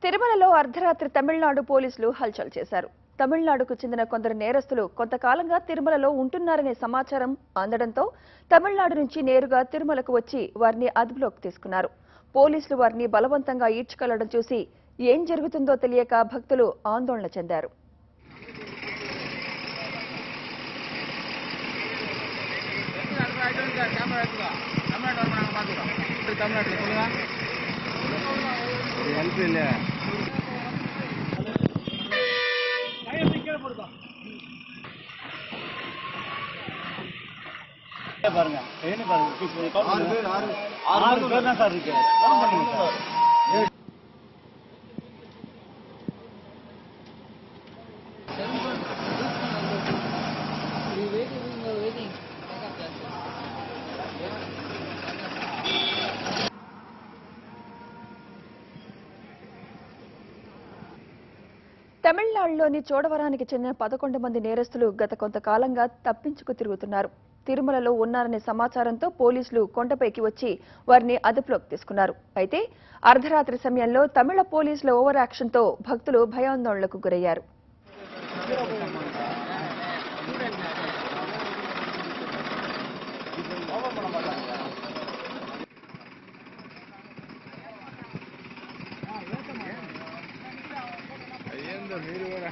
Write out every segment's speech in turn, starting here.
తిరుమలలో అర్ధరాత్రి తమిళనాడు పోలీసులు హల్చల్ చేశారు తమిళనాడుకు చెందిన కొందరు నేరస్తులు కొంతకాలంగా తిరుమలలో ఉంటున్నారనే సమాచారం అందడంతో తమిళనాడు నుంచి నేరుగా తిరుమలకు వచ్చి వారిని అదుపులోకి తీసుకున్నారు పోలీసులు వారిని బలవంతంగా ఈడ్చుకెళ్లడం చూసి ఏం జరుగుతుందో తెలియక భక్తులు ఆందోళన చెందారు தமிழ்நாட்டில் சொல்லுங்க ஹெல்ப் இல்லை பாருங்க என்ன பாருங்க ஆறு பேர் தான் சார் இருக்கு கவுண்ட் பண்ணுங்க சார் తమిళనాడులోని చోడవరానికి చెందిన పదకొండు మంది నేరస్తులు గత కొంతకాలంగా తప్పించుకు తిరుగుతున్నారు తిరుమలలో ఉన్నారనే సమాచారంతో పోలీసులు కొండపైకి వచ్చి వారిని అదుపులోకి తీసుకున్నారు అయితే అర్ధరాత్రి సమయంలో తమిళ పోలీసుల ఓవర్ యాక్షన్తో భక్తులు భయాందోళనలకు గురయ్యారు అయ్యిందో మీరు కూడా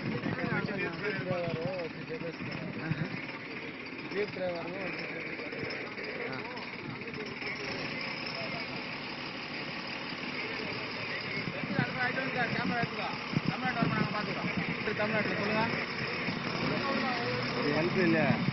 జీప్ డ్రైవర్ தமிழ்நாட்டில் சொல்லுங்க ஹெல்ப் இல்லை